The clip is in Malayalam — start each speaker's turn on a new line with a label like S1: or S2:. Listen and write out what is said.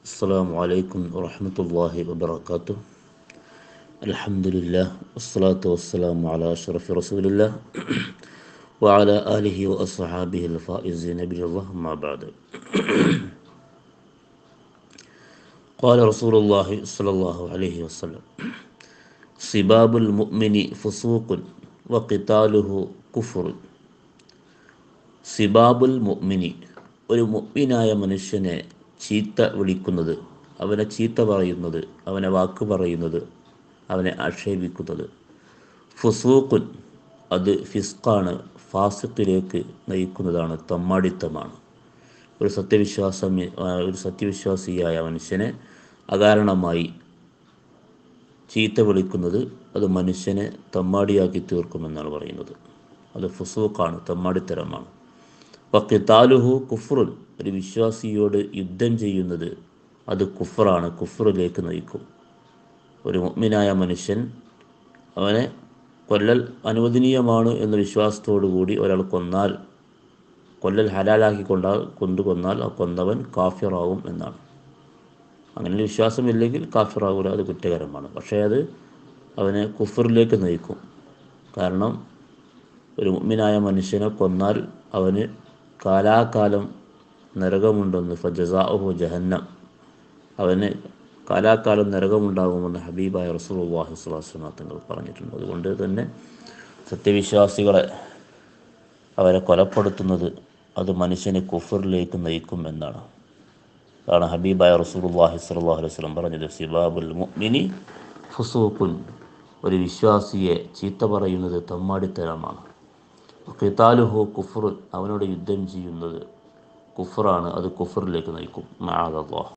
S1: السلام عليكم ورحمة الله وبركاته الحمد لله والصلاة والسلام على أشرف رسول الله وعلى آله وأصحابه الفائزين بالله ما بعد قال رسول الله صلى الله عليه وسلم صباب المؤمن فسوق وقتاله كفر സിബാബുൽ മുഅ്മിനി ഒരു മുഅ്മിനായ മനുഷ്യനെ ചീത്ത വിളിക്കുന്നത് അവനെ ചീത്ത പറയുന്നത് അവനെ വാക്ക് പറയുന്നത് അവനെ ആക്ഷേപിക്കുന്നത് ഫുസൂഖുൻ അത് ഫിസ്ഖാണ് ഫാസിഖിലേക്ക് നയിക്കുന്നതാണ് തമ്മാടിത്തമാണ് ഒരു സത്യവിശ്വാസം ഒരു സത്യവിശ്വാസിയായ മനുഷ്യനെ അകാരണമായി ചീത്ത വിളിക്കുന്നത് അത് മനുഷ്യനെ തമ്മാടിയാക്കി തീർക്കുമെന്നാണ് പറയുന്നത് അത് ഫുസൂഖാണ് തമ്മാടിത്തരമാണ് വക്കിത്താലുഹു കുഫറുൻ ഒരു വിശ്വാസിയോട് യുദ്ധം ചെയ്യുന്നത് അത് കുഫറാണ് കുഫറിലേക്ക് നയിക്കും ഒരു മുഗ്മിനായ മനുഷ്യൻ അവനെ കൊല്ലൽ അനുവദനീയമാണ് എന്ന വിശ്വാസത്തോടു കൂടി ഒരാൾ കൊന്നാൽ കൊല്ലൽ ഹലാലാക്കി കൊണ്ടാൽ കൊണ്ടു കൊന്നാൽ ആ കൊന്നവൻ കാഫിറാവും എന്നാണ് അങ്ങനെ വിശ്വാസമില്ലെങ്കിൽ കാഫിറാവൂല അത് കുറ്റകരമാണ് പക്ഷേ അത് അവനെ കുഫറിലേക്ക് നയിക്കും കാരണം ഒരു മുഗ്മിനായ മനുഷ്യനെ കൊന്നാൽ അവന് കാലാകാലം നരകമുണ്ടെന്ന് ഫജസാഹു ജഹന്നം അവന് കാലാകാലം നരകമുണ്ടാകുമെന്ന് ഹബീബായ റസൂലുള്ളാഹി സ്വലാസ്ലമ തങ്ങൾ പറഞ്ഞിട്ടുണ്ട് അതുകൊണ്ട് തന്നെ സത്യവിശ്വാസികളെ അവരെ കൊലപ്പെടുത്തുന്നത് അത് മനുഷ്യനെ കുഫറിലേക്ക് നയിക്കും എന്നാണ് അതാണ് ഹബീബായ റസൂലുള്ളാഹി സ്വല്ലല്ലാഹു അലൈഹി വസല്ലം പറഞ്ഞത് സിബാബുൽ മുഅ്മിനി ഫുസൂഖുൻ ഒരു വിശ്വാസിയെ ചീത്ത പറയുന്നത് തമ്മാടിത്തരമാണ് ഖിതാലുഹു കുഫർ അവനോട് യുദ്ധം ചെയ്യുന്നത് കുഫറാണ് അത് കുഫറിലേക്ക് നയിക്കും മാഅല്ലാഹ്